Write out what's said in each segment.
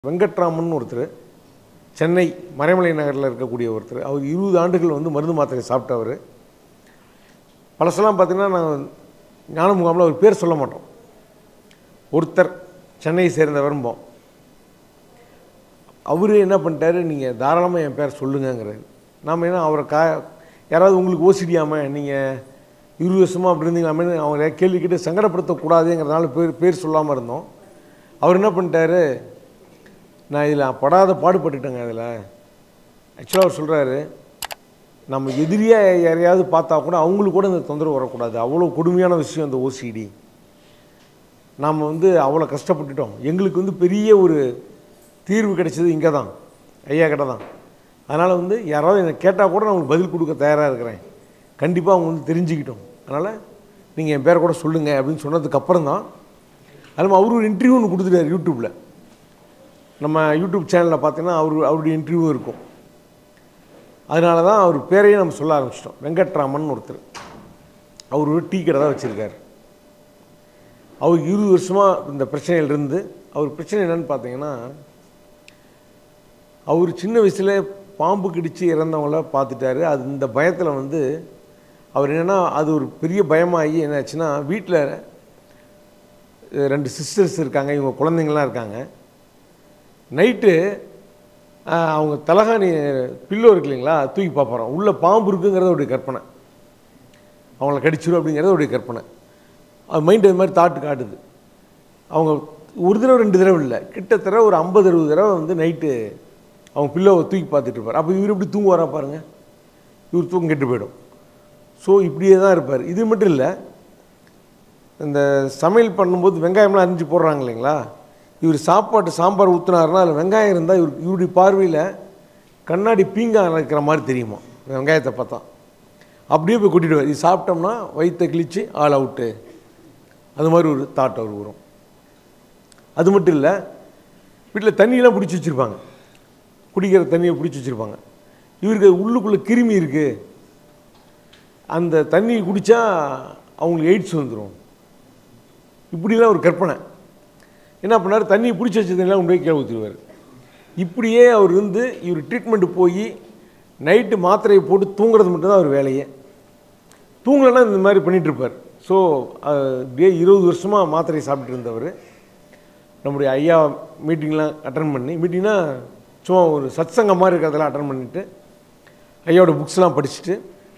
வெங்கட்ராமன் ஒருத்தர் சென்னை மறைமலை நகரில் இருக்கக்கூடிய ஒருத்தர் அவர் இருபது ஆண்டுகள் வந்து மருந்து மாத்திரை சாப்பிட்டவர் பழசெல்லாம் பார்த்தீங்கன்னா நான் ஞான முகாமில் அவர் பேர் சொல்ல மாட்டோம் ஒருத்தர் சென்னையை சேர்ந்தவரும்போம் அவர் என்ன பண்ணிட்டாரு நீங்கள் தாராளமாக என் பேர் சொல்லுங்கங்கிறாரு நாம் என்ன அவரை கா யாராவது உங்களுக்கு ஓசிடியாமல் நீங்கள் இருபது வருஷமாக அப்படி இருந்தீங்களாமே அவங்க கேள்வி கேட்டு சங்கடப்படுத்தக்கூடாதுங்கிறதுனால பேர் பேர் சொல்லாமல் இருந்தோம் அவர் என்ன பண்ணிட்டாரு நான் இதில் படாத பாடுபட்டுட்டேங்க அதில் ஆக்சுவலாக அவர் சொல்கிறாரு நம்ம எதிரியாக யாரையாவது பார்த்தா கூட அவங்களுக்கு கூட இந்த தொந்தரவு வரக்கூடாது அவ்வளோ கொடுமையான விஷயம் இந்த ஓசிடி நாம் வந்து அவ்வளோ கஷ்டப்பட்டுட்டோம் எங்களுக்கு வந்து பெரிய ஒரு தீர்வு கிடைச்சது இங்கே தான் ஐயா கிட்ட தான் அதனால் வந்து யாராவது என்னை கேட்டால் கூட நான் உங்களுக்கு பதில் கொடுக்க தயாராக இருக்கிறேன் கண்டிப்பாக அவங்க வந்து தெரிஞ்சுக்கிட்டோம் அதனால் நீங்கள் என் பேரை கூட சொல்லுங்கள் அப்படின்னு சொன்னதுக்கு அப்புறம் தான் அதுவும் அவர் ஒரு இன்டர்வியூ ஒன்று கொடுத்துட்டார் யூடியூப்பில் நம்ம யூடியூப் சேனலில் பார்த்தீங்கன்னா அவர் அவருடைய இன்டர்வியூ இருக்கும் அதனால தான் அவர் பேரையே நம்ம சொல்ல ஆரம்பிச்சிட்டோம் வெங்கட்ராமன் ஒருத்தர் அவர் ஒரு டீ கடை தான் வச்சுருக்கார் அவர் இருபது வருஷமாக இந்த பிரச்சனையிலிருந்து அவர் பிரச்சனை என்னன்னு பார்த்தீங்கன்னா அவர் சின்ன வயசில் பாம்பு கடித்து இறந்தவங்கள பார்த்துட்டாரு அது இந்த பயத்தில் வந்து அவர் என்னென்னா அது ஒரு பெரிய பயமாகி என்னாச்சுன்னா வீட்டில் ரெண்டு சிஸ்டர்ஸ் இருக்காங்க இவங்க குழந்தைங்களாம் இருக்காங்க நைட்டு அவங்க தலகாணி பில்லோ இருக்கு இல்லைங்களா தூக்கி பார்ப்பறோம் உள்ளே பாம்பு இருக்குங்கிறது அவருடைய கற்பனை அவங்கள கடிச்சிடும் அப்படிங்கிறது அவருடைய கற்பனை அது மைண்ட் அது மாதிரி தாட்டு காட்டுது அவங்க ஒரு தடவை ரெண்டு தடவை இல்லை கிட்டத்தட்ட ஒரு ஐம்பது அறுபது தடவை வந்து நைட்டு அவங்க பில்லோவை தூக்கி பார்த்துட்டு இருப்பார் அப்போ இவர் எப்படி தூங்குவாரா பாருங்க இவர் தூக்கம் கெட்டு போயிடும் ஸோ இப்படியே தான் இருப்பார் இது மட்டும் இல்லை இந்த சமையல் பண்ணும்போது வெங்காயம்லாம் அரிஞ்சு போடுறாங்க இல்லைங்களா இவர் சாப்பாட்டு சாம்பார் ஊற்றுனாருன்னா அதில் வெங்காயம் இருந்தால் இவர் இவருடைய பார்வையில் கண்ணாடி பீங்கா இருக்கிற மாதிரி தெரியுமா வெங்காயத்தை பார்த்தா அப்படியே போய் கொட்டிடுவார் இது சாப்பிட்டோம்னா வயிற்றை கிழிச்சு ஆள் அவுட்டு அது மாதிரி ஒரு தாட் அவர் வரும் அது மட்டும் இல்லை வீட்டில் தண்ணியெல்லாம் பிடிச்சி வச்சுருப்பாங்க குடிக்கிற தண்ணியை பிடிச்சி வச்சுருப்பாங்க இவருக்கு உள்ளுக்குள்ளே கிருமி இருக்குது அந்த தண்ணி குடித்தா அவங்களுக்கு எய்ட்ஸ் வந்துடும் இப்படிலாம் ஒரு கற்பனை என்ன பண்ணார் தண்ணி பிடிச்சி வச்சதெல்லாம் கொண்டு போய் கீழே ஊற்றிடுவார் இப்படியே அவர் வந்து இவர் ட்ரீட்மெண்ட்டு போய் நைட்டு மாத்திரையை போட்டு தூங்குறது மட்டும்தான் அவர் வேலையே தூங்கலைன்னா இந்த மாதிரி பண்ணிகிட்டு இருப்பார் ஸோ இப்படியே இருபது வருஷமாக மாத்திரையை சாப்பிட்டு இருந்தவர் நம்முடைய ஐயா மீட்டிங்லாம் அட்டன் பண்ணி மீட்டிங்னா சும்மா ஒரு சத்சங்கம் மாதிரி இருக்கிறதெல்லாம் அட்டன் பண்ணிவிட்டு ஐயாவோட புக்ஸ்லாம் படிச்சுட்டு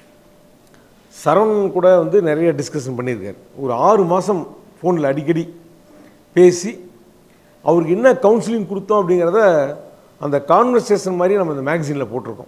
சரவணன் கூட வந்து நிறைய டிஸ்கஷன் பண்ணியிருக்காரு ஒரு ஆறு மாதம் ஃபோனில் அடிக்கடி பேசி அவருக்கு என்ன கவுன்சிலிங் கொடுத்தோம் அப்படிங்கிறத அந்த கான்வர்சேஷன் மாதிரி நம்ம இந்த மேகசினில் போட்டிருக்கோம்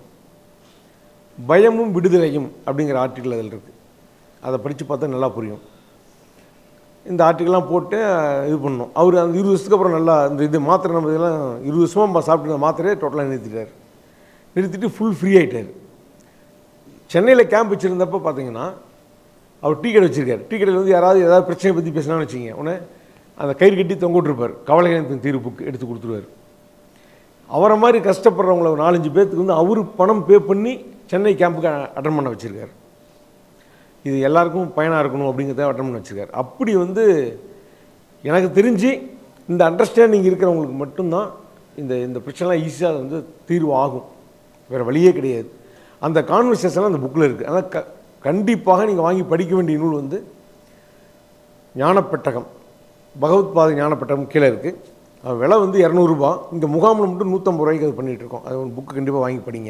பயமும் விடுதலையும் அப்படிங்கிற ஆர்டிக்கல் அதில் இருக்குது அதை படித்து பார்த்தா நல்லா புரியும் இந்த ஆர்டிக்கல்லாம் போட்டு இது பண்ணோம் அவர் அந்த இருபது வருஷத்துக்கு அப்புறம் நல்லா இந்த இது மாத்திரை நம்ம இதெல்லாம் இருபது வருஷமாக சாப்பிட்டு இருந்த மாத்திரையை டோட்டலாக நிறுத்திட்டார் நிறுத்திட்டு ஃபுல் ஃப்ரீ ஆகிட்டார் சென்னையில் கேம்ப் வச்சுருந்தப்போ பார்த்தீங்கன்னா அவர் டீ கடை வச்சுருக்காரு டீ கடையில் வந்து யாராவது ஏதாவது பிரச்சனையை பற்றி பேசினான்னு வச்சுங்க உடனே அந்த கயிறு கட்டி தொங்க விட்டுருப்பார் கவலைகளின் தீர்வு புக் எடுத்து கொடுத்துருவார் அவரை மாதிரி கஷ்டப்படுறவங்கள ஒரு நாலஞ்சு பேர்த்துக்கு வந்து அவர் பணம் பே பண்ணி சென்னை கேம்புக்கு அட்டன் பண்ண வச்சுருக்காரு இது எல்லாருக்கும் பயனாக இருக்கணும் அப்படிங்கிறத அட்டன் பண்ண வச்சுருக்காரு அப்படி வந்து எனக்கு தெரிஞ்சு இந்த அண்டர்ஸ்டாண்டிங் இருக்கிறவங்களுக்கு மட்டும்தான் இந்த இந்த பிரச்சனைலாம் ஈஸியாக வந்து தீர்வு ஆகும் வேறு வழியே கிடையாது அந்த கான்வர்சேஷன்லாம் அந்த புக்கில் இருக்குது ஆனால் க கண்டிப்பாக நீங்கள் வாங்கி படிக்க வேண்டிய நூல் வந்து ஞானப்பெட்டகம் பகவத்பாதை ஞானப்பெட்டகம் கீழே இருக்குது அது விலை வந்து இரநூறுபா இந்த முகாமில் மட்டும் நூற்றம்பது ரூபாய்க்கு அது பண்ணிகிட்டு இருக்கோம் அது ஒரு புக்கு கண்டிப்பாக வாங்கி படிங்க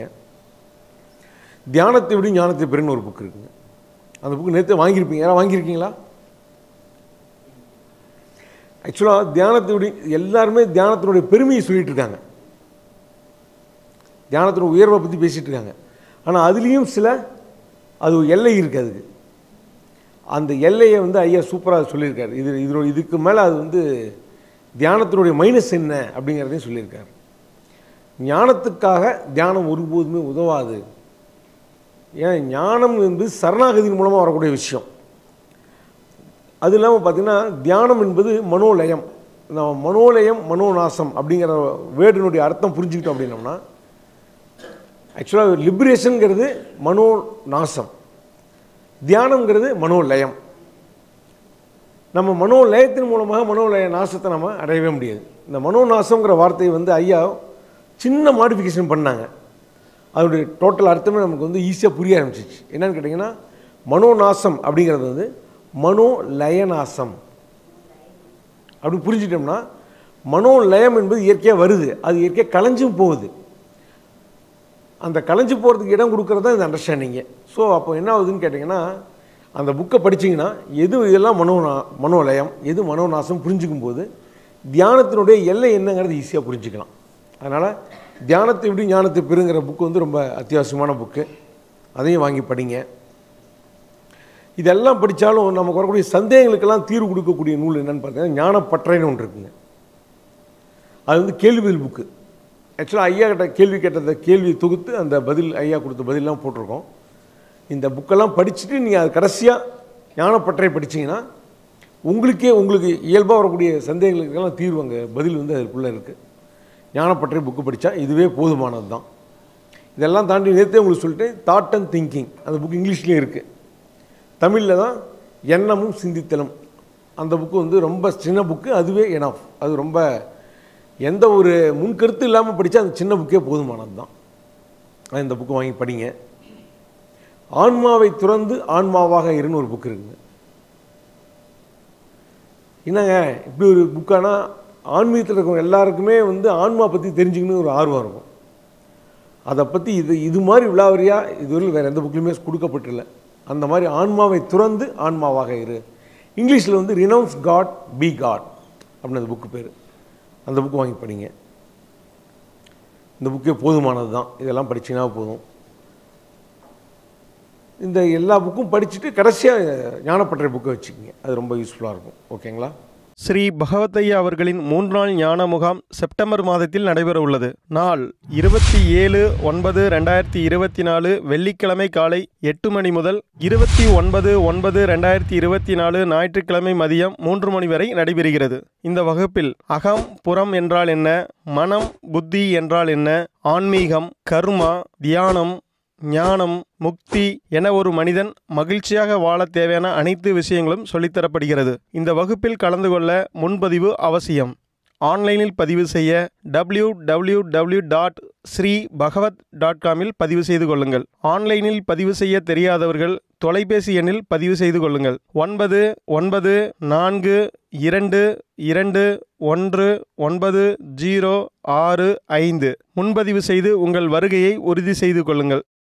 தியானத்தை விட ஞானத்தை பெருன்னு ஒரு புக் இருக்குங்க அந்த புக்கு நேற்று வாங்கியிருப்பீங்க யாராவது வாங்கியிருக்கீங்களா ஆக்சுவலாக தியானத்தை விட எல்லாருமே தியானத்தினுடைய பெருமையை சொல்லிட்டு இருக்காங்க தியானத்தினுடைய உயர்வை பற்றி பேசிகிட்டு இருக்காங்க ஆனால் அதுலேயும் சில அது ஒரு எல்லை இருக்குது அதுக்கு அந்த எல்லையை வந்து ஐயா சூப்பராக சொல்லியிருக்காரு இது இதனோட இதுக்கு மேலே அது வந்து தியானத்தினுடைய மைனஸ் என்ன அப்படிங்கிறதையும் சொல்லியிருக்காரு ஞானத்துக்காக தியானம் ஒருபோதுமே உதவாது ஏன் ஞானம் வந்து சரணாகதியின் மூலமாக வரக்கூடிய விஷயம் அது இல்லாமல் பார்த்திங்கன்னா தியானம் என்பது மனோலயம் நம்ம மனோலயம் மனோநாசம் அப்படிங்கிற வேர்டினுடைய அர்த்தம் புரிஞ்சுக்கிட்டோம் அப்படின்னோம்னா ஆக்சுவலாக லிபரேஷனுங்கிறது மனோ நாசம் தியானம்ங்கிறது மனோலயம் நம்ம மனோலயத்தின் மூலமாக மனோலய நாசத்தை நம்ம அடையவே முடியாது இந்த மனோநாசங்கிற வார்த்தையை வந்து ஐயா சின்ன மாடிஃபிகேஷன் பண்ணாங்க அதோடைய டோட்டல் அர்த்தமே நமக்கு வந்து ஈஸியாக புரிய ஆரம்பிச்சிச்சு என்னன்னு கேட்டிங்கன்னா மனோநாசம் அப்படிங்கிறது வந்து மனோ லயநாசம் அப்படி புரிஞ்சிட்டோம்னா மனோ லயம் என்பது இயற்கையாக வருது அது இயற்கையாக கலைஞ்சும் போகுது அந்த கலைஞ்சு போகிறதுக்கு இடம் கொடுக்கறது தான் இந்த அண்டர்ஸ்டாண்டிங்கு ஸோ அப்போ என்ன ஆகுதுன்னு கேட்டிங்கன்னா அந்த புக்கை படிச்சீங்கன்னா எது இதெல்லாம் மனோநா மனோலயம் எது மனோநாசம் புரிஞ்சுக்கும் போது தியானத்தினுடைய எல்லை என்னங்கிறது ஈஸியாக புரிஞ்சுக்கலாம் அதனால் தியானத்தை எப்படி ஞானத்தை பெறுங்கிற புக்கு வந்து ரொம்ப அத்தியாவசியமான புக்கு அதையும் வாங்கி படிங்க இதெல்லாம் படித்தாலும் நமக்கு வரக்கூடிய சந்தேகங்களுக்கெல்லாம் தீர்வு கொடுக்கக்கூடிய நூல் என்னன்னு பார்த்தீங்கன்னா ஞானப்பற்றைன்னு ஒன்று இருக்குங்க அது வந்து கேள்விகள் புக்கு ஆக்சுவலாக ஐயா கிட்ட கேள்வி கேட்டதை கேள்வி தொகுத்து அந்த பதில் ஐயா கொடுத்த பதிலெலாம் போட்டிருக்கோம் இந்த புக்கெல்லாம் படிச்சுட்டு நீங்கள் அது கடைசியாக ஞானப்பற்றை படிச்சீங்கன்னா உங்களுக்கே உங்களுக்கு இயல்பாக வரக்கூடிய சந்தேகங்களுக்கெல்லாம் தீர்வு அங்கே பதில் வந்து அதுக்குள்ளே இருக்குது ஞானப்பற்றை புக்கு படித்தா இதுவே போதுமானது தான் இதெல்லாம் தாண்டி நேற்றே உங்களுக்கு சொல்லிட்டேன் தாட் அண்ட் திங்கிங் அந்த புக் இங்கிலீஷ்லேயும் இருக்குது தமிழில் தான் எண்ணமும் சிந்தித்தலும் அந்த புக்கு வந்து ரொம்ப சின்ன புக்கு அதுவே எனாஃப் அது ரொம்ப எந்த ஒரு முன்கருத்து இல்லாமல் படித்தா அந்த சின்ன புக்கே போதுமானது தான் அது இந்த புக்கு வாங்கி படிங்க ஆன்மாவை துறந்து ஆன்மாவாக இருன்னு ஒரு புக் இருக்குங்க என்னங்க இப்படி ஒரு புக்கானா ஆன்மீகத்தில் இருக்கிறவங்க எல்லாருக்குமே வந்து ஆன்மா பற்றி தெரிஞ்சுக்கணும்னு ஒரு ஆர்வம் இருக்கும் அதை பற்றி இது இது மாதிரி விழாவரியாக இதுவரையில் வேறு எந்த புக்லையுமே கொடுக்கப்பட்டில்ல அந்த மாதிரி ஆன்மாவை துறந்து ஆன்மாவாக இரு இங்கிலீஷில் வந்து ரினவுன்ஸ் காட் பி காட் அப்படின்னு அந்த புக்கு பேர் அந்த புக்கு வாங்கி படிங்க இந்த புக்கே போதுமானது தான் இதெல்லாம் படிச்சிங்கன்னா போதும் இந்த எல்லா புக்கும் படிச்சுட்டு கடைசியாக ஞானப்பற்றை புக்கை வச்சுக்கோங்க அது ரொம்ப யூஸ்ஃபுல்லாக இருக்கும் ஓகேங்களா ஸ்ரீ பகவத்தையா அவர்களின் மூன்று நாள் ஞான முகாம் செப்டம்பர் மாதத்தில் நடைபெற உள்ளது நாள் இருபத்தி ஏழு ஒன்பது ரெண்டாயிரத்தி இருபத்தி நாலு வெள்ளிக்கிழமை காலை எட்டு மணி முதல் இருபத்தி ஒன்பது ஒன்பது ரெண்டாயிரத்தி இருபத்தி நாலு ஞாயிற்றுக்கிழமை மதியம் மூன்று மணி வரை நடைபெறுகிறது இந்த வகுப்பில் அகம் புறம் என்றால் என்ன மனம் புத்தி என்றால் என்ன ஆன்மீகம் கர்மா தியானம் ஞானம் முக்தி என ஒரு மனிதன் மகிழ்ச்சியாக வாழ தேவையான அனைத்து விஷயங்களும் சொல்லித்தரப்படுகிறது இந்த வகுப்பில் கலந்து கொள்ள முன்பதிவு அவசியம் ஆன்லைனில் பதிவு செய்ய W W W dot Sri Bhagavad dot காமில் பதிவு செய்து கொள்ளுங்கள் ஆன்லைனில் பதிவு செய்ய தெரியாதவர்கள் தொலைபேசி எண்ணில் பதிவு செய்து கொள்ளுங்கள் ஒன்பது ஒன்பது நான்கு இரண்டு இரண்டு ஒன்று ஒன்பது ஜீரோ ஆறு ஐந்து முன்பதிவு செய்து உங்கள் வருகையை உறுதி செய்து கொள்ளுங்கள்